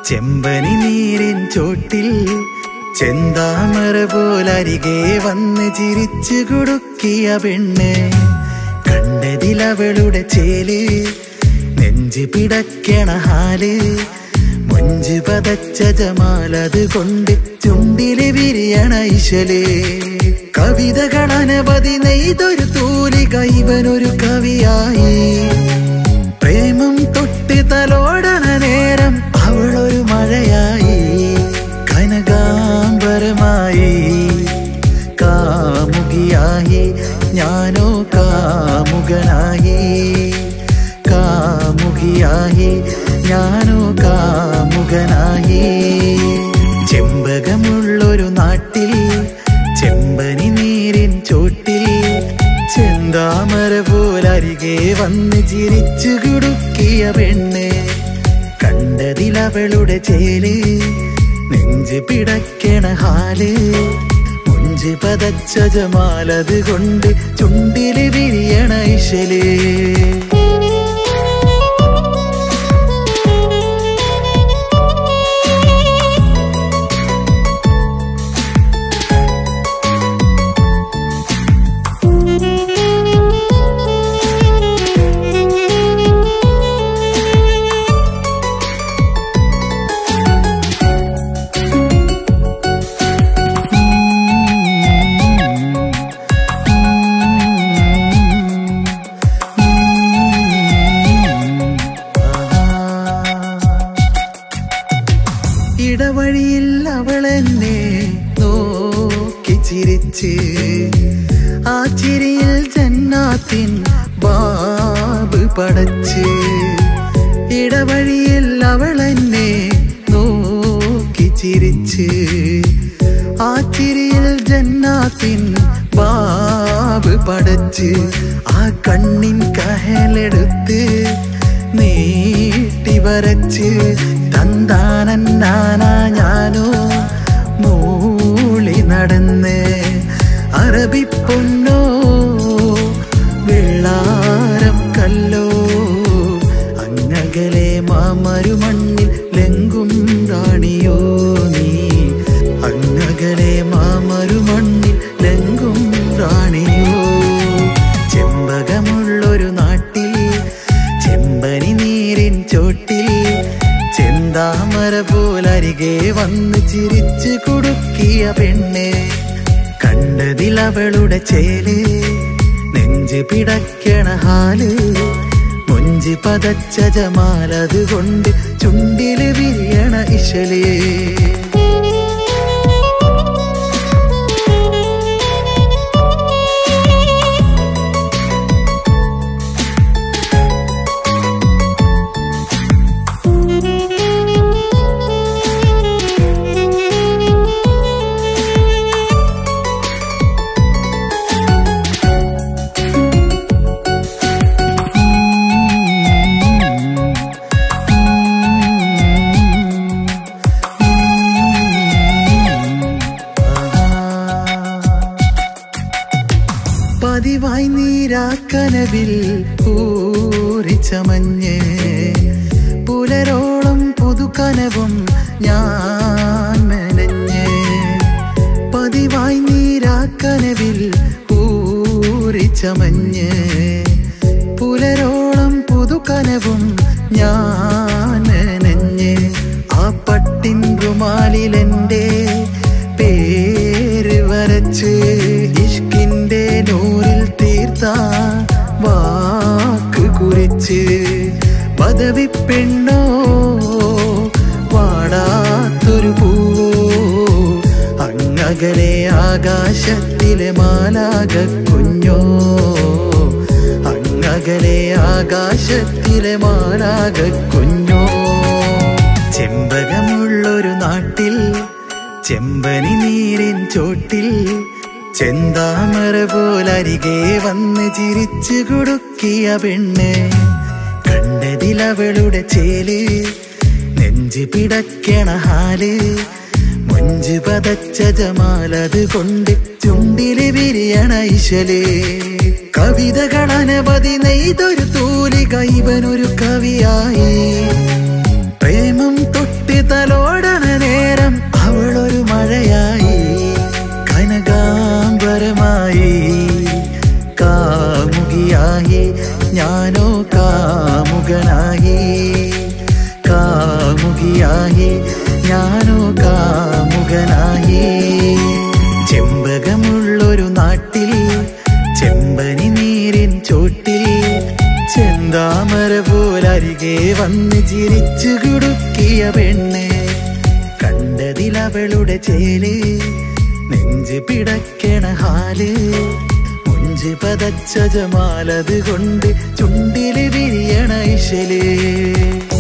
ചെമ്പനി നീരിൻ ചോട്ടിൽ ചെന്താമര പോലരികെ വന്ന് ചിരിച്ചു കൊടുക്കിയ പെണ്ണ് കണ്ടതിലവളുടെ ചേല് നെഞ്ച് പിടക്കണ ഹാല് മൊഞ്ച് പതച്ച ജമാലത് കൊണ്ട് ചുണ്ടില് വിരിയണ ഇശല് കവിതകൾ അനവധി നെയ്തൊരു തൂലിക ഇവനൊരു കവിയായി പ്രേമം തൊട്ട് തലോടണ നേരം അവളൊരു മഴയായി കനകാംബരമായി കാമുകിയായി ഞാനോ കാമുകനായി കാമുകിയായി ഞാനോ കാമുകനായി ചെമ്പകമുള്ളൊരു നാട്ടിൽ ചെമ്പനി നീരിൻ ചോട്ടിൽ ചെന്താമര പോലരികെ വന്ന് ചിരിച്ചു കുടുക്കിയ പെണ്ണ് കണ്ടതിലവളുടെ ചേല് നെഞ്ച് പിടക്കണ ഹാല് മുഞ്ച് പതച്ച ജമാലത് കൊണ്ട് ചുണ്ടില് വിരിയണ ഇശല് ഇടവഴിയിൽ അവളെന്നെ നോക്കി ചിരിച്ച് ആ ചിരിയിൽ ജന്നാത്തിൻ ബാബ് പടച്ച് ഇടവഴിയിൽ അവളെന്നെ നോക്കി ചിരിച്ച് ആ ചിരിയിൽ ജന്നാത്തിൻ ബാബ് പടച്ച് ആ കണ്ണിൻ കഹലെടുത്ത് നീട്ടി വരച്ച് തന്താനന്നാന ഞാനോ മൂളി നടന്ന് അറബി പൊന്നോ വെള്ളാരം കല്ലോ അങ്ങകലെ മാമരുമണ്ണിൽ ലെങ്കും റാണിയോ നീ അങ്ങകലെ മാമരുമണ്ണിൽ ലെങ്കും റാണിയോ ചെമ്പകമുള്ളൊരു നാട്ടിൽ ചെമ്പനി നീരിൻ ചോട്ടിൽ ചെന്താമര പോലരികെ വന്ന് ചിരിച്ചു കുടുക്കിയ പെണ്ണ് കണ്ടതിലവളുടെ ചേല് നെഞ്ച് പിടക്കണ ഹാല് മൊഞ്ച് പതച്ച ജമാലത് കൊണ്ട് ചുണ്ടില് വിരിയണ ഇശലേ പതിവായി നീരാക്കനവിൽ ഊറിച്ചമഞ്ഞ് പുലരോളം പുതുക്കനവും ഞാൻ മെനഞ്ഞ് പതിവായി നീരാക്കനവിൽ ഊറിച്ചമഞ്ഞ് പുലരോളം പുതുക്കനവും ഞാൻ മെനഞ്ഞ് ആ പട്ടിൻ റുമാലിലെൻ്റെ പേര് വരച്ച് ഇഷ്കിന്റെ നൂറിൽ തീർത്ത വാക്ക് കുറിച്ച് പദവി പെണ്ണോ വാടാത്തൊരു പൂവോ അങ്ങകലെ ആകാശത്തിലെ മാലാക കുഞ്ഞോ അങ്ങകലെ ആകാശത്തിലെ മാലാക കുഞ്ഞോ ചെമ്പകമുള്ളൊരു നാട്ടിൽ ചെമ്പനി നീരിൻ ചോട്ടിൽ ചെന്താമര പോലരികെ വന്ന് ചിരിച്ചു കൊടുക്കിയ പെണ്ണ് കണ്ടതിലവളുടെ ചേല് നെഞ്ച് പിടക്കണ ഹാല് മൊഞ്ച് പതച്ച ജമാലത് കൊണ്ട് ചുണ്ടില് വിരിയണ ഇശല് കവിതകൾ അനവധി നെയ്തൊരു തൂലിക ഇവനൊരു കവിയായി പ്രേമം തൊട്ട് കാമുകിയായി ഞാനോ കാമുകനായി കാമുകിയായി ഞാനോ കാമുകനായി ചെമ്പകമുള്ളൊരു നാട്ടിൽ ചെമ്പനി നീരിൻ ചോട്ടിൽ ചെന്താമര പോലരികെ വന്ന് ചിരിച്ചു കുടുക്കിയ പെണ്ണ് കണ്ടതിലവളുടെ ചേല് നെഞ്ച് പിടക്കണ ഹാല് മുഞ്ച് പതച്ച ജമാലത് കൊണ്ട് ചുണ്ടില് വിരിയണ ഇശല്